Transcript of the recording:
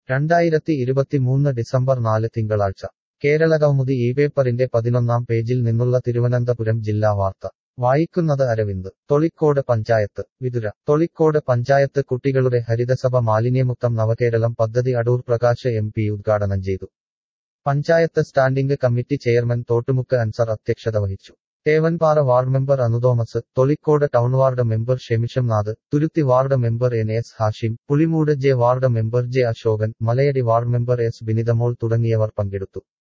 രണ്ടായിരത്തി ഇരുപത്തിമൂന്ന് ഡിസംബർ നാല് തിങ്കളാഴ്ച കേരള കൗമുദി ഈ പേപ്പറിന്റെ പതിനൊന്നാം പേജിൽ നിന്നുള്ള തിരുവനന്തപുരം ജില്ലാ വാർത്ത വായിക്കുന്നത് അരവിന്ദ് തൊളിക്കോട് പഞ്ചായത്ത് വിതുര തൊളിക്കോട് പഞ്ചായത്ത് കുട്ടികളുടെ ഹരിതസഭ മാലിന്യമുക്തം നവകേരളം പദ്ധതി അടൂർ പ്രകാശ് എം പി ഉദ്ഘാടനം ചെയ്തു panchayat standing committee chairman Thottumukku Ansar അധ്യക്ഷത വഹിച്ചു Thevanpara ward member Anu Thomas Tholikode town ward member ഷെമിഷം Nath Thuruthi ward member N S Hashim Pulimoodu J ward member J Ashokan Malayadi ward member S Binithamol തുടങ്ങിയവർ പങ്കെടുത്തു